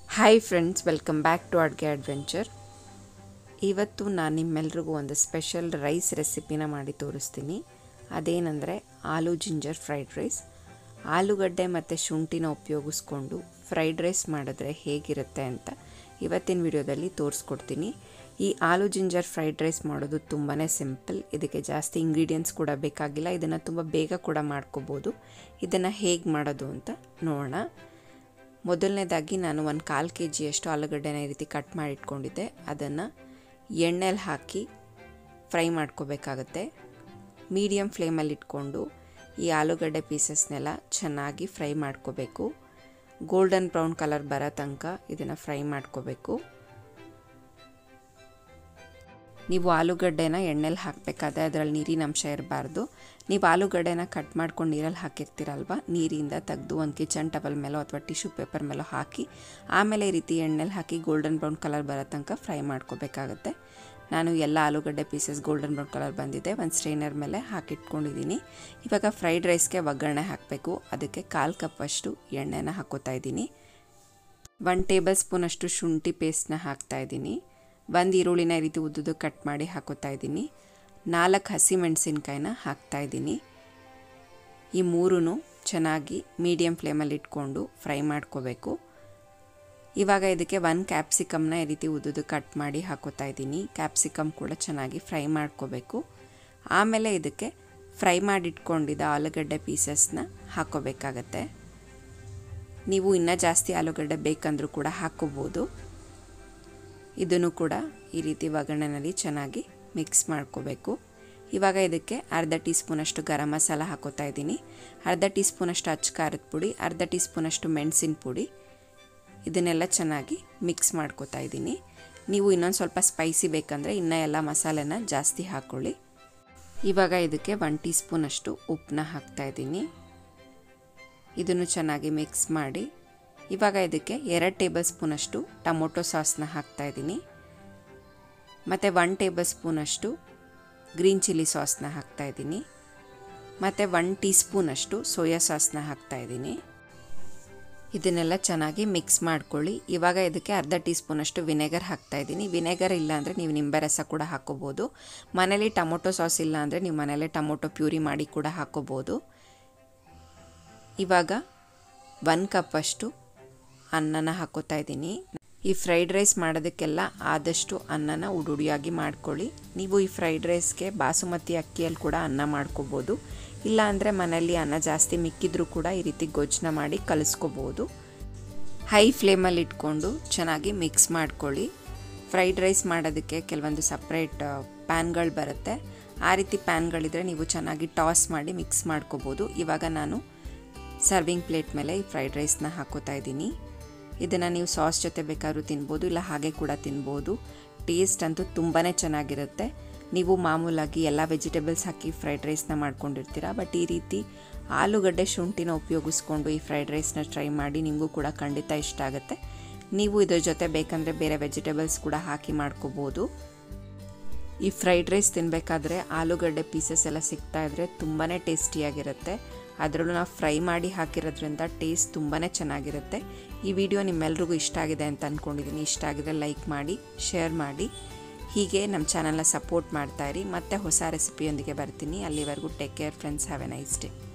hi friends welcome back to Adige adventure ಇವತ್ತು ನಾನು ನಿಮ್ಮೆಲ್ರಿಗೂ ಒಂದು ಸ್ಪೆಷಲ್ ರೈಸ್ ರೆಸಿಪಿನ ಮಾಡಿ ತೋರಿಸ್ತೀನಿ ಅದೇನೆಂದರೆ ಆಲೂ ಜಿಂಜರ್ ಫ್ರೈಡ್ ರೈಸ್ ಆಲೂಗಡ್ಡೆ ಮತ್ತು ಶುಂಠಿನ ಉಪಯೋಗಿಸ್ಕೊಂಡು ಫ್ರೈಡ್ ರೈಸ್ ಮಾಡಿದ್ರೆ ಹೇಗಿರುತ್ತೆ ಅಂತ ಇವತ್ತಿನ ವಿಡಿಯೋದಲ್ಲಿ ತೋರಿಸ್ಕೊಡ್ತೀನಿ ಈ ಆಲೂ ಜಿಂಜರ್ ಫ್ರೈಡ್ ರೈಸ್ ಮಾಡೋದು ತುಂಬಾ ಸಿಂಪಲ್ ಇದಕ್ಕೆ ಜಾಸ್ತಿ ಇಂಗ್ರೀಡಿಯೆಂಟ್ಸ್ ಕೂಡ ಬೇಕಾಗಿಲ್ಲ ಇದನ್ನು ತುಂಬ ಬೇಗ ಕೂಡ ಮಾಡ್ಕೋಬೋದು ಇದನ್ನು ಹೇಗೆ ಮಾಡೋದು ಅಂತ ನೋಡೋಣ ಮೊದಲನೇದಾಗಿ ನಾನು ಒಂದು ಕಾಲು ಕೆ ಜಿಯಷ್ಟು ಆಲೂಗಡ್ಡೆನ ಈ ರೀತಿ ಕಟ್ ಮಾಡಿ ಇಟ್ಕೊಂಡಿದ್ದೆ ಅದನ್ನು ಎಣ್ಣೆಲಿ ಹಾಕಿ ಫ್ರೈ ಮಾಡ್ಕೋಬೇಕಾಗತ್ತೆ ಮೀಡಿಯಮ್ ಫ್ಲೇಮಲ್ಲಿ ಇಟ್ಕೊಂಡು ಈ ಆಲೂಗಡ್ಡೆ ಪೀಸಸ್ನೆಲ್ಲ ಚೆನ್ನಾಗಿ ಫ್ರೈ ಮಾಡ್ಕೋಬೇಕು ಗೋಲ್ಡನ್ ಬ್ರೌನ್ ಕಲರ್ ಬರೋ ತನಕ ಇದನ್ನು ಫ್ರೈ ಮಾಡ್ಕೋಬೇಕು ನೀವು ಆಲೂಗಡ್ಡೆನ ಎಣ್ಣೆಲಿ ಹಾಕಬೇಕಾದ್ರೆ ಅದರಲ್ಲಿ ನೀರಿನ ಅಂಶ ಇರಬಾರ್ದು ನೀವು ಆಲೂಗಡ್ಡೆನ ಕಟ್ ಮಾಡ್ಕೊಂಡು ನೀರಲ್ಲಿ ಹಾಕಿರ್ತೀರಲ್ವ ನೀರಿಂದ ತೆಗೆದು ಒಂದು ಕಿಚನ್ ಟವಲ್ ಮೇಲೋ ಅಥವಾ ಟಿಶ್ಯೂ ಪೇಪರ್ ಮೇಲೋ ಹಾಕಿ ಆಮೇಲೆ ಈ ರೀತಿ ಎಣ್ಣೆಲಿ ಹಾಕಿ ಗೋಲ್ಡನ್ ಬ್ರೌನ್ ಕಲರ್ ಬರೋ ತನಕ ಫ್ರೈ ಮಾಡ್ಕೋಬೇಕಾಗತ್ತೆ ನಾನು ಎಲ್ಲ ಆಲೂಗಡ್ಡೆ ಪೀಸಸ್ ಗೋಲ್ಡನ್ ಬ್ರೌನ್ ಕಲರ್ ಬಂದಿದೆ ಒಂದು ಸ್ಟ್ರೈನರ್ ಮೇಲೆ ಹಾಕಿಟ್ಕೊಂಡಿದ್ದೀನಿ ಇವಾಗ ಫ್ರೈಡ್ ರೈಸ್ಗೆ ಒಗ್ಗರಣೆ ಹಾಕಬೇಕು ಅದಕ್ಕೆ ಕಾಲು ಕಪ್ಪಷ್ಟು ಎಣ್ಣೆನ ಹಾಕೋತಾ ಇದ್ದೀನಿ ಒನ್ ಟೇಬಲ್ ಸ್ಪೂನಷ್ಟು ಶುಂಠಿ ಪೇಸ್ಟ್ನ ಹಾಕ್ತಾಯಿದ್ದೀನಿ ಒಂದು ಈರುಳ್ಳಿನ ಈ ರೀತಿ ಉದ್ದುದು ಕಟ್ ಮಾಡಿ ಹಾಕೋತಾ ಇದ್ದೀನಿ ನಾಲ್ಕು ಹಸಿ ಮೆಣಸಿನ್ಕಾಯಿನ ಹಾಕ್ತಾಯಿದ್ದೀನಿ ಈ ಮೂರೂ ಚೆನ್ನಾಗಿ ಮೀಡಿಯಮ್ ಫ್ಲೇಮಲ್ಲಿ ಇಟ್ಕೊಂಡು ಫ್ರೈ ಮಾಡ್ಕೋಬೇಕು ಇವಾಗ ಇದಕ್ಕೆ ಒಂದು ಕ್ಯಾಪ್ಸಿಕಮ್ನ ಈ ರೀತಿ ಉದ್ದುದು ಕಟ್ ಮಾಡಿ ಹಾಕೋತಾ ಇದ್ದೀನಿ ಕ್ಯಾಪ್ಸಿಕಮ್ ಕೂಡ ಚೆನ್ನಾಗಿ ಫ್ರೈ ಮಾಡ್ಕೋಬೇಕು ಆಮೇಲೆ ಇದಕ್ಕೆ ಫ್ರೈ ಮಾಡಿಟ್ಕೊಂಡಿದ್ದ ಆಲೂಗಡ್ಡೆ ಪೀಸಸ್ನ ಹಾಕೋಬೇಕಾಗತ್ತೆ ನೀವು ಇನ್ನೂ ಜಾಸ್ತಿ ಆಲೂಗಡ್ಡೆ ಬೇಕಂದ್ರೂ ಕೂಡ ಹಾಕ್ಕೋಬೋದು ಇದನ್ನು ಕೂಡ ಈ ರೀತಿ ಒಗ್ಗರಣೆನಲ್ಲಿ ಚೆನ್ನಾಗಿ ಮಿಕ್ಸ್ ಮಾಡ್ಕೋಬೇಕು ಇವಾಗ ಇದಕ್ಕೆ ಅರ್ಧ ಟೀ ಸ್ಪೂನಷ್ಟು ಗರಂ ಮಸಾಲ ಹಾಕೋತಾ ಇದ್ದೀನಿ ಅರ್ಧ ಟೀ ಸ್ಪೂನಷ್ಟು ಅಚ್ಚ ಖಾರದ ಪುಡಿ ಅರ್ಧ ಟೀ ಸ್ಪೂನಷ್ಟು ಮೆಣಸಿನ ಪುಡಿ ಇದನ್ನೆಲ್ಲ ಚೆನ್ನಾಗಿ ಮಿಕ್ಸ್ ಮಾಡ್ಕೋತಾ ಇದ್ದೀನಿ ನೀವು ಇನ್ನೊಂದು ಸ್ವಲ್ಪ ಸ್ಪೈಸಿ ಬೇಕಂದರೆ ಇನ್ನೂ ಎಲ್ಲ ಮಸಾಲೆನ ಜಾಸ್ತಿ ಹಾಕ್ಕೊಳ್ಳಿ ಇವಾಗ ಇದಕ್ಕೆ ಒನ್ ಟೀ ಸ್ಪೂನಷ್ಟು ಉಪ್ಪನ್ನ ಹಾಕ್ತಾ ಇದ್ದೀನಿ ಇದನ್ನು ಚೆನ್ನಾಗಿ ಮಿಕ್ಸ್ ಮಾಡಿ ಇವಾಗ ಇದಕ್ಕೆ ಎರಡು ಟೇಬಲ್ ಸ್ಪೂನಷ್ಟು ಟೊಮೊಟೊ ಸಾಸ್ನ ಹಾಕ್ತಾಯಿದ್ದೀನಿ ಮತ್ತು ಒನ್ ಟೇಬಲ್ ಸ್ಪೂನಷ್ಟು ಗ್ರೀನ್ ಚಿಲ್ಲಿ ಸಾಸ್ನ ಹಾಕ್ತಾಯಿದ್ದೀನಿ ಮತ್ತು ಒನ್ ಟೀ ಸ್ಪೂನಷ್ಟು ಸೋಯಾ ಸಾಸ್ನ ಹಾಕ್ತಾಯಿದ್ದೀನಿ ಇದನ್ನೆಲ್ಲ ಚೆನ್ನಾಗಿ ಮಿಕ್ಸ್ ಮಾಡ್ಕೊಳ್ಳಿ ಇವಾಗ ಇದಕ್ಕೆ ಅರ್ಧ ಟೀ ಸ್ಪೂನಷ್ಟು ವಿನೆಗರ್ ಹಾಕ್ತಾಯಿದ್ದೀನಿ ವಿನೆಗರ್ ಇಲ್ಲ ಅಂದರೆ ನೀವು ನಿಂಬೆ ರಸ ಕೂಡ ಹಾಕೋಬೋದು ಮನೇಲಿ ಟೊಮೊಟೊ ಸಾಸ್ ಇಲ್ಲ ಅಂದರೆ ನೀವು ಮನೇಲೆ ಟೊಮೊಟೊ ಪ್ಯೂರಿ ಮಾಡಿ ಕೂಡ ಹಾಕೋಬೋದು ಇವಾಗ ಒನ್ ಕಪ್ಪಷ್ಟು ಅನ್ನನ ಹಾಕೋತಾ ಇದ್ದೀನಿ ಈ ಫ್ರೈಡ್ ರೈಸ್ ಮಾಡೋದಕ್ಕೆಲ್ಲ ಆದಷ್ಟು ಅನ್ನನ ಉಡುಡಿಯಾಗಿ ಮಾಡ್ಕೊಳ್ಳಿ ನೀವು ಈ ಫ್ರೈಡ್ ರೈಸ್ಗೆ ಬಾಸುಮತಿ ಅಕ್ಕಿಯಲ್ಲಿ ಕೂಡ ಅನ್ನ ಮಾಡ್ಕೋಬೋದು ಇಲ್ಲ ಅಂದರೆ ಮನೆಯಲ್ಲಿ ಅನ್ನ ಜಾಸ್ತಿ ಮಿಕ್ಕಿದ್ರೂ ಕೂಡ ಈ ರೀತಿ ಗೊಜ್ಜನ್ನ ಮಾಡಿ ಕಲಿಸ್ಕೋಬೋದು ಹೈ ಫ್ಲೇಮಲ್ಲಿ ಇಟ್ಕೊಂಡು ಚೆನ್ನಾಗಿ ಮಿಕ್ಸ್ ಮಾಡ್ಕೊಳ್ಳಿ ಫ್ರೈಡ್ ರೈಸ್ ಮಾಡೋದಕ್ಕೆ ಕೆಲವೊಂದು ಸಪ್ರೇಟ್ ಪ್ಯಾನ್ಗಳು ಬರುತ್ತೆ ಆ ರೀತಿ ಪ್ಯಾನ್ಗಳಿದ್ರೆ ನೀವು ಚೆನ್ನಾಗಿ ಟಾಸ್ ಮಾಡಿ ಮಿಕ್ಸ್ ಮಾಡ್ಕೋಬೋದು ಇವಾಗ ನಾನು ಸರ್ವಿಂಗ್ ಪ್ಲೇಟ್ ಮೇಲೆ ಈ ಫ್ರೈಡ್ ರೈಸ್ನ ಹಾಕೋತಾ ಇದ್ದೀನಿ ಇದನ್ನು ನೀವು ಸಾಸ್ ಜೊತೆ ಬೇಕಾದ್ರೂ ತಿನ್ಬೋದು ಇಲ್ಲ ಹಾಗೆ ಕೂಡ ತಿನ್ಬೋದು ಟೇಸ್ಟ್ ಅಂತೂ ತುಂಬಾ ಚೆನ್ನಾಗಿರುತ್ತೆ ನೀವು ಮಾಮೂಲಾಗಿ ಎಲ್ಲ ವೆಜಿಟೇಬಲ್ಸ್ ಹಾಕಿ ಫ್ರೈಡ್ ರೈಸ್ನ ಮಾಡ್ಕೊಂಡಿರ್ತೀರ ಬಟ್ ಈ ರೀತಿ ಆಲೂಗಡ್ಡೆ ಶುಂಠಿನ ಉಪಯೋಗಿಸ್ಕೊಂಡು ಈ ಫ್ರೈಡ್ ರೈಸ್ನ ಟ್ರೈ ಮಾಡಿ ನಿಮಗೂ ಕೂಡ ಖಂಡಿತ ಇಷ್ಟ ಆಗುತ್ತೆ ನೀವು ಇದ್ರ ಜೊತೆ ಬೇಕಂದರೆ ಬೇರೆ ವೆಜಿಟೇಬಲ್ಸ್ ಕೂಡ ಹಾಕಿ ಮಾಡ್ಕೋಬೋದು ಈ ಫ್ರೈಡ್ ರೈಸ್ ತಿನ್ನಬೇಕಾದ್ರೆ ಆಲೂಗಡ್ಡೆ ಪೀಸಸ್ ಎಲ್ಲ ಸಿಗ್ತಾ ಇದ್ರೆ ತುಂಬಾ ಟೇಸ್ಟಿಯಾಗಿರುತ್ತೆ ಅದರಲ್ಲೂ ನಾವು ಫ್ರೈ ಮಾಡಿ ಹಾಕಿರೋದ್ರಿಂದ ಟೇಸ್ಟ್ ತುಂಬಾ ಚೆನ್ನಾಗಿರುತ್ತೆ ಈ ವಿಡಿಯೋ ನಿಮ್ಮೆಲ್ರಿಗೂ ಇಷ್ಟ ಆಗಿದೆ ಅಂತ ಅಂದ್ಕೊಂಡಿದ್ದೀನಿ ಇಷ್ಟ ಆಗಿದ್ರೆ ಲೈಕ್ ಮಾಡಿ ಶೇರ್ ಮಾಡಿ ಹೀಗೆ ನಮ್ಮ ಚಾನಲ್ನ ಸಪೋರ್ಟ್ ಮಾಡ್ತಾಯಿರಿ ಮತ್ತೆ ಹೊಸ ರೆಸಿಪಿಯೊಂದಿಗೆ ಬರ್ತೀನಿ ಅಲ್ಲಿವರೆಗೂ take care friends have a nice day